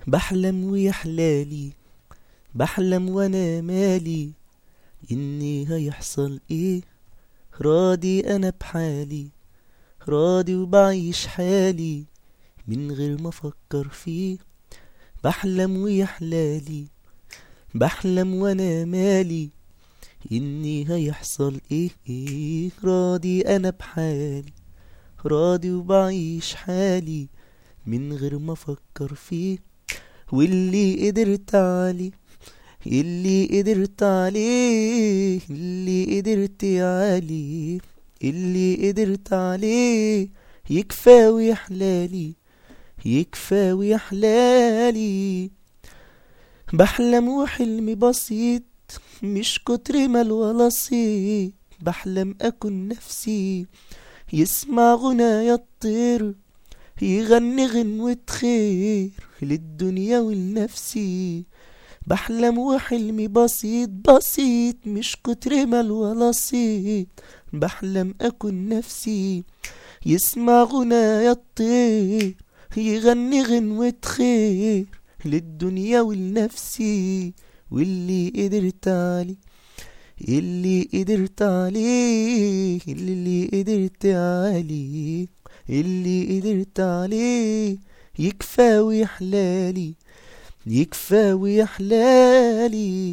بحلم ويحلالي بحلم وانا مالي اني هيحصل ايه راضي انا بحالي راضي وبعيش حالي من غير ما افكر فيه بحلم ويحلالي بحلم وانا مالي اني هيحصل ايه ايه راضي انا بحالي راضي وبعيش حالي من غير ما افكر فيه واللي قدرت عليه اللي قدرت عليه اللي قدرت عليه اللي قدرت عليه يكفى ويحلالي يكفى ويحلالي بحلم وحلمي بسيط مش كتر مال ولا صيت بحلم أكون نفسي يسمع غنايا الطير يغني غنوة خير للدنيا ولنفسي بحلم وحلمي بسيط بسيط مش كتر مال ولا صيت بحلم أكون نفسي يسمع غنايا الطير يغني غنوة خير للدنيا ولنفسي واللي قدرت عليه اللي قدرت عليه اللي قدرت عليه اللي قدرت عليه يكفى ويحلالي يكفى ويحلالي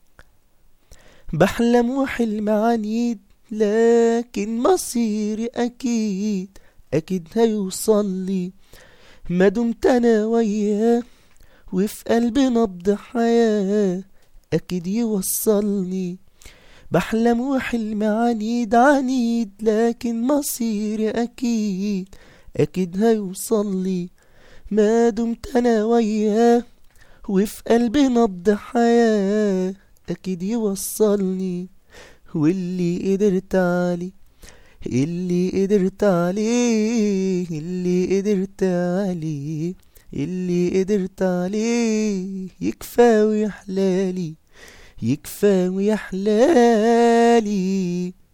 بحلم وحلم عنيد لكن مصيري أكيد أكيد هيوصل لي ما دمت أنا وياه وفي قلبي نبض حياة أكيد يوصلني بحلم وحلم عنيد عنيد لكن مصيري أكيد أكيد هيوصل لي ما دمت أنا وياه وفي قلبي نبض حياة أكيد يوصلني واللي قدرت عليه اللي قدرت عليه اللي قدرت عليه اللي قدرت عليه يكفى ويحلالي يكفى ويحلالي